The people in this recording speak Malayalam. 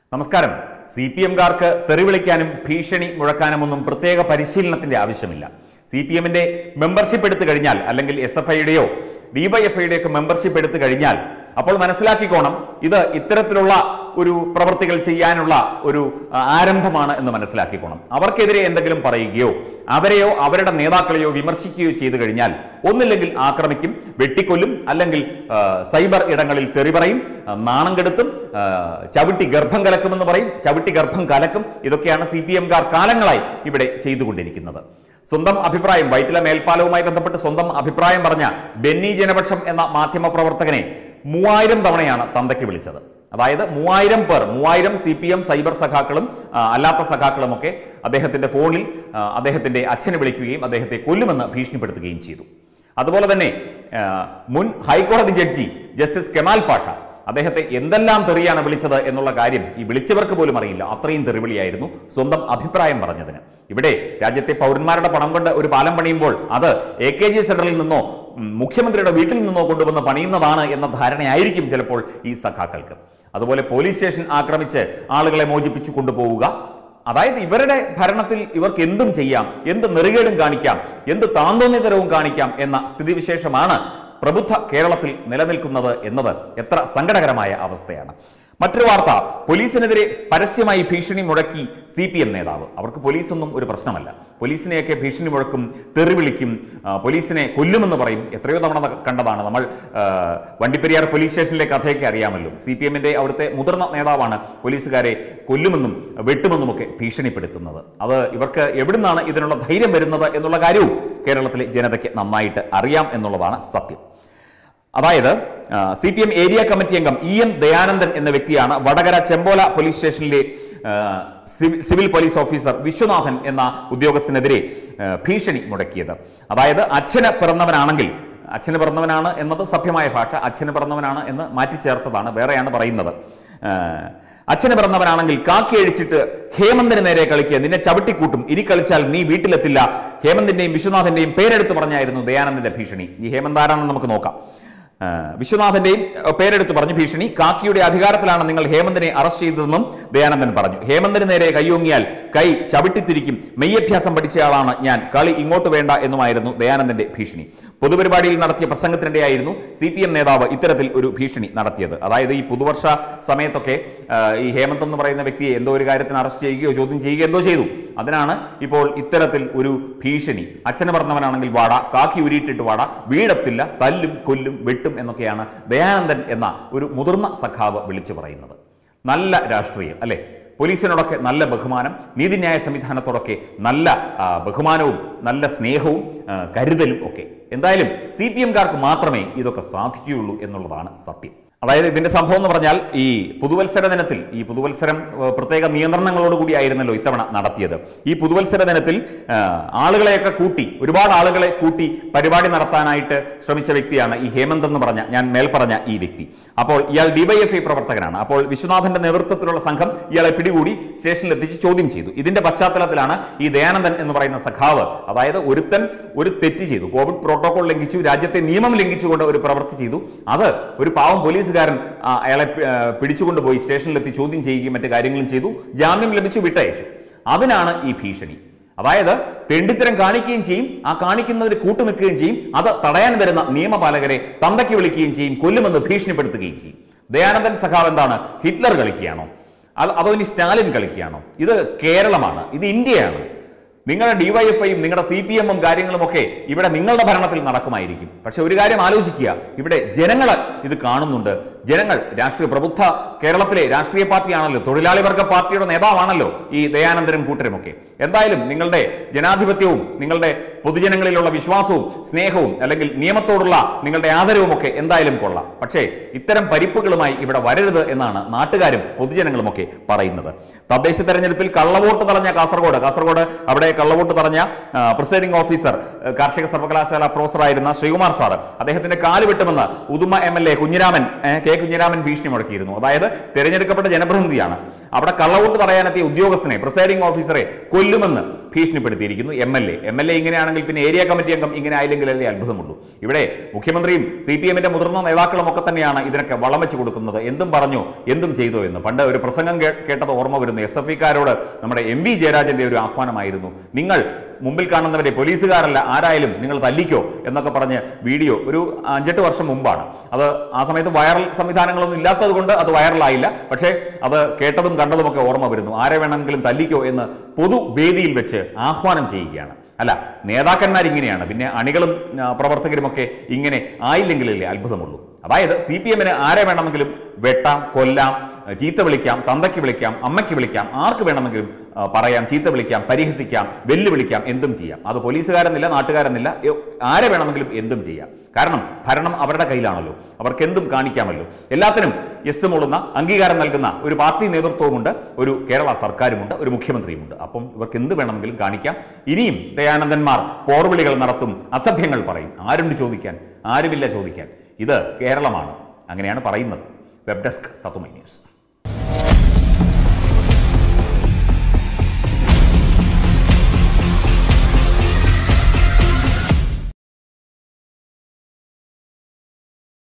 നമസ്കാരം സി പി എംകാർക്ക് തെറിവിളിക്കാനും ഭീഷണി മുഴക്കാനുമൊന്നും പ്രത്യേക പരിശീലനത്തിന്റെ ആവശ്യമില്ല സി പി എമ്മിന്റെ മെമ്പർഷിപ്പ് എടുത്തു കഴിഞ്ഞാൽ അല്ലെങ്കിൽ എസ് എഫ് ഐയുടെയോ ഡിവൈഎഫ്ഐയുടെ ഒക്കെ മെമ്പർഷിപ്പ് എടുത്തു കഴിഞ്ഞാൽ അപ്പോൾ മനസ്സിലാക്കിക്കോണം ഇത് ഇത്തരത്തിലുള്ള ഒരു പ്രവൃത്തികൾ ചെയ്യാനുള്ള ഒരു ആ, ആരംഭമാണ് എന്ന് മനസ്സിലാക്കിക്കോണം അവർക്കെതിരെ എന്തെങ്കിലും പറയുകയോ അവരെയോ അവരുടെ നേതാക്കളെയോ വിമർശിക്കുകയോ ചെയ്തു കഴിഞ്ഞാൽ ഒന്നില്ലെങ്കിൽ ആക്രമിക്കും വെട്ടിക്കൊല്ലും അല്ലെങ്കിൽ ആ, സൈബർ ഇടങ്ങളിൽ തെറി പറയും ആ, നാണം കെടുത്തും ആ, ചവിട്ടി ഗർഭം കലക്കുമെന്ന് പറയും ചവിട്ടി ഗർഭം കലക്കും ഇതൊക്കെയാണ് സി പി എംകാർ കാലങ്ങളായി ഇവിടെ ചെയ്തുകൊണ്ടിരിക്കുന്നത് സ്വന്തം അഭിപ്രായം വൈറ്റില മേൽപ്പാലവുമായി ബന്ധപ്പെട്ട് സ്വന്തം അഭിപ്രായം പറഞ്ഞ ബെന്നി ജനപക്ഷം എന്ന മാധ്യമ പ്രവർത്തകനെ മൂവായിരം തവണയാണ് തന്തയ്ക്ക് വിളിച്ചത് അതായത് മൂവായിരം പേർ മൂവായിരം സി പി എം സൈബർ സഖാക്കളും ആ, അല്ലാത്ത സഖാക്കളും ഒക്കെ അദ്ദേഹത്തിന്റെ ഫോണിൽ ആ, അദ്ദേഹത്തിന്റെ അച്ഛനെ വിളിക്കുകയും അദ്ദേഹത്തെ കൊല്ലുമെന്ന് ഭീഷണിപ്പെടുത്തുകയും ചെയ്തു അതുപോലെ തന്നെ ആ, മുൻ ഹൈക്കോടതി ജഡ്ജി ജസ്റ്റിസ് കെമാൽ പാഷ അദ്ദേഹത്തെ എന്തെല്ലാം തെറിയാണ് വിളിച്ചത് എന്നുള്ള കാര്യം ഈ വിളിച്ചവർക്ക് പോലും അറിയില്ല അത്രയും തെറിവിളിയായിരുന്നു സ്വന്തം അഭിപ്രായം പറഞ്ഞതിന് ഇവിടെ രാജ്യത്തെ പൗരന്മാരുടെ പണം കൊണ്ട് ഒരു പാലം പണിയുമ്പോൾ അത് എ കെ ജി സെന്ററിൽ നിന്നോ ഉം, മുഖ്യമന്ത്രിയുടെ വീട്ടിൽ നിന്നോ കൊണ്ടുവന്ന് പണിയുന്നതാണ് എന്ന ധാരണയായിരിക്കും ചിലപ്പോൾ ഈ സഖാക്കൾക്ക് അതുപോലെ പോലീസ് സ്റ്റേഷൻ ആക്രമിച്ച് ആളുകളെ മോചിപ്പിച്ചു കൊണ്ടുപോവുക അതായത് ഇവരുടെ ഭരണത്തിൽ ഇവർക്ക് എന്തും ചെയ്യാം എന്ത് നെറുകേടും കാണിക്കാം എന്ത് താന്തോന്നിതരവും കാണിക്കാം എന്ന സ്ഥിതിവിശേഷമാണ് പ്രബുദ്ധ കേരളത്തിൽ നിലനിൽക്കുന്നത് എന്നത് എത്ര സങ്കടകരമായ അവസ്ഥയാണ് മറ്റൊരു വാർത്ത പോലീസിനെതിരെ പരസ്യമായി ഭീഷണി മുഴക്കി സി പി എം നേതാവ് അവർക്ക് പോലീസൊന്നും ഒരു പ്രശ്നമല്ല പോലീസിനെയൊക്കെ ഭീഷണി മുഴക്കും തെറി വിളിക്കും ആ, പോലീസിനെ കൊല്ലുമെന്ന് പറയും എത്രയോ തവണ ന- കണ്ടതാണ് നമ്മൾ ആ, വണ്ടിപ്പെരിയാർ പോലീസ് സ്റ്റേഷനിലെ കഥയൊക്കെ അറിയാമല്ലോ സി പി എമ്മിന്റെ അവിടുത്തെ മുതിർന്ന നേതാവാണ് പോലീസുകാരെ കൊല്ലുമെന്നും വെട്ടുമെന്നുമൊക്കെ ഭീഷണിപ്പെടുത്തുന്നത് അത് ഇവർക്ക് എവിടുന്നാണ് ഇതിനുള്ള ധൈര്യം വരുന്നത് എന്നുള്ള കാര്യവും കേരളത്തിലെ ജനതയ്ക്ക് നന്നായിട്ട് അറിയാം എന്നുള്ളതാണ് സത്യം അതായത് C P M area committee അംഗം ഇ എം ദയാനന്ദൻ എന്ന വ്യക്തിയാണ് വടകര ചെമ്പോല പോലീസ് സ്റ്റേഷനിലെ ആ, സിവി- സിവിൽ പോലീസ് ഓഫീസർ വിശ്വനാഥൻ എന്ന ഉദ്യോഗസ്ഥനെതിരെ ആ, ഭീഷണി മുടക്കിയത് അതായത് അച്ഛന് പിറന്നവനാണെങ്കിൽ അച്ഛന് പിറന്നവനാണ് എന്നത് സഭ്യമായ ഭാഷ അച്ഛന് പിറന്നവനാണ് എന്ന് മാറ്റിച്ചേർത്തതാണ് വേറെയാണ് പറയുന്നത് ആ, അച്ഛന് പിറന്നവനാണെങ്കിൽ കാക്കി അഴിച്ചിട്ട് ഹേമന്തിന് നേരെ കളിക്കുക നിന്നെ ചവിട്ടിക്കൂട്ടും ഇനി കളിച്ചാൽ നീ വീട്ടിലെത്തില്ല ഹേമന്തിന്റെയും വിശ്വനാഥന്റെയും പേരെടുത്ത് പറഞ്ഞായിരുന്നു ദയാനന്ദന്റെ ഭീഷണി ഈ ഹേമന്ത് ആരാണെന്ന് നമുക്ക് നോക്കാം ആ, വിശ്വനാഥന്റെയും അഹ്, പേരെടുത്ത് പറഞ്ഞു ഭീഷണി കാക്കിയുടെ അധികാരത്തിലാണ് നിങ്ങൾ ഹേമന്തിനെ അറസ്റ്റ് ചെയ്തതെന്നും ദയാനന്ദൻ പറഞ്ഞു ഹേമന്തിന് നേരെ കൈയോങ്ങിയാൽ കൈ ചവിട്ടിത്തിരിക്കും മെയ്യഭ്യാസം പഠിച്ചയാളാണ് ഞാൻ കളി ഇങ്ങോട്ട് വേണ്ട എന്നുമായിരുന്നു ദയാനന്ദന്റെ ഭീഷണി പൊതുപരിപാടിയിൽ നടത്തിയ പ്രസംഗത്തിനിടെയായിരുന്നു സി പി എം നേതാവ് ഇത്തരത്തിൽ ഒരു ഭീഷണി നടത്തിയത് അതായത് ഈ പുതുവർഷ സമയത്തൊക്കെ ആ, ഈ ഹേമന്ത് എന്ന് പറയുന്ന വ്യക്തിയെ എന്തോ ഒരു കാര്യത്തിന് അറസ്റ്റ് ചെയ്യുകയോ ചോദ്യം ചെയ്യുകയോ എന്തോ ചെയ്തു അതിനാണ് ഇപ്പോൾ ഇത്തരത്തിൽ ഒരു ഭീഷണി അച്ഛന് പറഞ്ഞവനാണെങ്കിൽ വാട കാക്കി ഉരിയിട്ടിട്ട് വാട വീടത്തില്ല തല്ലും കൊല്ലും വെട്ടും എന്നൊക്കെയാണ് ദയാനന്ദൻ എന്ന ഒരു മുതിർന്ന സഖാവ് വിളിച്ചു പറയുന്നത് നല്ല രാഷ്ട്രീയം അല്ലെ പോലീസിനോടൊക്കെ നല്ല ബഹുമാനം നീതിന്യായ സംവിധാനത്തോടൊക്കെ നല്ല ആ, ബഹുമാനവും നല്ല സ്നേഹവും ആ, കരുതലും ഒക്കെ എന്തായാലും സി പി എംകാർക്ക് മാത്രമേ ഇതൊക്കെ സാധിക്കുകയുള്ളൂ എന്നുള്ളതാണ് സത്യം അതായത് ഇതിന്റെ സംഭവം എന്ന് പറഞ്ഞാൽ ഈ പുതുവത്സര ദിനത്തിൽ ഈ പുതുവത്സരം ഏഹ്, പ്രത്യേക നിയന്ത്രണങ്ങളോടുകൂടി ആയിരുന്നല്ലോ ഇത്തവണ നടത്തിയത് ഈ പുതുവത്സര ദിനത്തിൽ ഏഹ്, ആളുകളെയൊക്കെ കൂട്ടി ഒരുപാട് ആളുകളെ കൂട്ടി പരിപാടി നടത്താനായിട്ട് ശ്രമിച്ച വ്യക്തിയാണ് ഈ ഹേമന്ത് എന്ന് പറഞ്ഞ ഞാൻ മേൽപ്പറഞ്ഞ ഈ വ്യക്തി അപ്പോൾ ഇയാൾ ഡിവൈഎഫ്ഐ പ്രവർത്തകനാണ് അപ്പോൾ വിശ്വനാഥന്റെ നേതൃത്വത്തിലുള്ള സംഘം ഇയാളെ പിടികൂടി സ്റ്റേഷനിൽ എത്തിച്ച് ചോദ്യം ചെയ്തു ഇതിന്റെ പശ്ചാത്തലത്തിലാണ് ഈ ദയാനന്ദൻ എന്ന് പറയുന്ന സഖാവ് അതായത് ഒരുത്തൻ ഒരു തെറ്റ് ചെയ്തു കോവിഡ് പ്രോട്ടോകോൾ ലംഘിച്ചു രാജ്യത്തെ നിയമം ലംഘിച്ചുകൊണ്ട് ഒരു പ്രവൃത്തി ചെയ്തു അത് ഒരു പാവം പോലീസുകാരൻ ആ, അയാളെ പി- ആ, പിടിച്ചുകൊണ്ടുപോയി സ്റ്റേഷനിലെത്തി ചോദ്യം ചെയ്യുകയും മറ്റു കാര്യങ്ങളും ചെയ്തു ജാമ്യം ലഭിച്ചു വിട്ടയച്ചു അതിനാണ് ഈ ഭീഷണി അതായത് തെണ്ടിത്തരം കാണിക്കുകയും ചെയ്യും ആ കാണിക്കുന്നതിന് കൂട്ടുനിൽക്കുകയും ചെയ്യും അത് തടയാൻ വരുന്ന നിയമപാലകരെ തന്തയ്ക്ക് വിളിക്കുകയും ചെയ്യും കൊല്ലുമെന്ന് ഭീഷണിപ്പെടുത്തുകയും ചെയ്യും ദയാനന്ദൻ സഖാവ് എന്താണ് ഹിറ്റ്ലർ കളിക്കുകയാണോ അത് അതോ ഇനി സ്റ്റാലിൻ കളിക്കുകയാണോ ഇത് കേരളമാണ് ഇത് ഇന്ത്യയാണ് നിങ്ങളുടെ ഡിവൈഎഫ്ഐയും നിങ്ങളുടെ സി പി എമ്മും കാര്യങ്ങളും ഒക്കെ ഇവിടെ നിങ്ങളുടെ ഭരണത്തിൽ നടക്കുമായിരിക്കും പക്ഷെ ഒരു കാര്യം ആലോചിക്കുക ഇവിടെ ജനങ്ങൾ ഇത് കാണുന്നുണ്ട് ജനങ്ങൾ രാഷ്ട്രീയ പ്രബുദ്ധ കേരളത്തിലെ രാഷ്ട്രീയ പാർട്ടിയാണല്ലോ തൊഴിലാളി വർഗ പാർട്ടിയുടെ നേതാവാണല്ലോ ഈ ദയാനന്ദനും കൂട്ടരുമൊക്കെ എന്തായാലും നിങ്ങളുടെ ജനാധിപത്യവും നിങ്ങളുടെ പൊതുജനങ്ങളിലുള്ള വിശ്വാസവും സ്നേഹവും അല്ലെങ്കിൽ നിയമത്തോടുള്ള നിങ്ങളുടെ ആദരവും ഒക്കെ എന്തായാലും കൊള്ളാം പക്ഷേ ഇത്തരം പരിപ്പുകളുമായി ഇവിടെ വരരുത് എന്നാണ് നാട്ടുകാരും പൊതുജനങ്ങളുമൊക്കെ പറയുന്നത് തദ്ദേശ തെരഞ്ഞെടുപ്പിൽ കള്ളവോട്ട് തടഞ്ഞ കാസർഗോഡ് കാസർഗോഡ് അവിടെ കള്ളവോട്ട് തടഞ്ഞ ആ, പ്രിസൈഡിംഗ് ഓഫീസർ ആ, കാർഷിക സർവകലാശാല പ്രൊഫസറായിരുന്ന ശ്രീകുമാർ സാർ അദ്ദേഹത്തിന്റെ കാല് വെട്ടുമെന്ന് Uduma M L A Kunhiraman ഏ, കെ കുഞ്ഞിരാമൻ ഭീഷണി മുടക്കിയിരുന്നു അതായത് തെരഞ്ഞെടുക്കപ്പെട്ട ജനപ്രതിനിധിയാണ് അവിടെ കള്ളവോട്ട് തടയാനെത്തിയ ഉദ്യോഗസ്ഥനെ പ്രിസൈഡിംഗ് ഓഫീസറെ കൊല്ലുമെന്ന് ഭീഷണിപ്പെടുത്തിയിരിക്കുന്നു M L A M L A ഇങ്ങനെയാണെങ്കിൽ പിന്നെ ഏരിയ കമ്മിറ്റി അംഗം ഇങ്ങനെ ആയില്ലെങ്കിലല്ലേ അത്ഭുതമുള്ളൂ ഇവിടെ മുഖ്യമന്ത്രിയും സി പി എമ്മിന്റെ മുതിർന്ന നേതാക്കളും ഒക്കെ തന്നെയാണ് ഇതിനൊക്കെ വളം വെച്ച് കൊടുക്കുന്നത് എന്തും പറഞ്ഞു എന്തും ചെയ്തു എന്ന് പണ്ട് ഒരു പ്രസംഗം കേ- കേട്ടത് ഓർമ്മ വരുന്നു എസ് എഫ് ഇക്കാരോട് നമ്മുടെ എം വി ജയരാജന്റെ ഒരു ആഹ്വാനമായിരുന്നു നിങ്ങൾ മുമ്പിൽ കാണുന്നവരെ പോലീസുകാരല്ല ആരായാലും നിങ്ങൾ തല്ലിക്കോ എന്നൊക്കെ പറഞ്ഞ് വീഡിയോ ഒരു അഞ്ചെട്ട് വർഷം മുമ്പാണ് അത് ആ സമയത്ത് വൈറൽ സംവിധാനങ്ങളൊന്നും ഇല്ലാത്തത് കൊണ്ട് അത് വൈറലായില്ല പക്ഷേ അത് കേട്ടതും കണ്ടതുമൊക്കെ ഓർമ്മ വരുന്നു ആരെ വേണമെങ്കിലും തല്ലിക്കോ എന്ന് പൊതുവേദിയിൽ വെച്ച് ആഹ്വാനം ചെയ്യുകയാണ് അല്ല നേതാക്കന്മാർ ഇങ്ങനെയാണ് പിന്നെ അണികളും ആ, പ്രവർത്തകരുമൊക്കെ ഇങ്ങനെ ആയില്ലെങ്കിലല്ലേ അത്ഭുതമുള്ളൂ അതായത് സി പി എമ്മിന് ആരെ വേണമെങ്കിലും വെട്ടാം കൊല്ലാം ആ, ചീത്ത വിളിക്കാം തന്തയ്ക്ക് വിളിക്കാം അമ്മയ്ക്ക് വിളിക്കാം ആർക്ക് വേണമെങ്കിലും ആ, പറയാം ചീത്ത വിളിക്കാം പരിഹസിക്കാം വെല്ലുവിളിക്കാം എന്തും ചെയ്യാം അത് പോലീസുകാരെന്നില്ല നാട്ടുകാരെന്നില്ല എ- ആരെ വേണമെങ്കിലും എന്തും ചെയ്യാം കാരണം ഭരണം അവരുടെ കയ്യിലാണല്ലോ അവർക്ക് എന്തും കാണിക്കാമല്ലോ എല്ലാത്തിനും എസ് മൂളുന്ന അംഗീകാരം നൽകുന്ന ഒരു പാർട്ടി നേതൃത്വവുമുണ്ട് ഒരു കേരള സർക്കാരുമുണ്ട് ഒരു മുഖ്യമന്ത്രിയുമുണ്ട് അപ്പം ഇവർക്ക് എന്ത് വേണമെങ്കിലും കാണിക്കാം ഇനിയും ദയാനന്ദന്മാർ പോർവിളികൾ നടത്തും അസഭ്യങ്ങൾ പറയും ആരുണ്ട് ചോദിക്കാൻ ആരുമില്ല ചോദിക്കാൻ ഇത് കേരളമാണ് അങ്ങനെയാണ് പറയുന്നത് വെബ് ഡെസ്ക് തത്തുമൈ ന്യൂസ്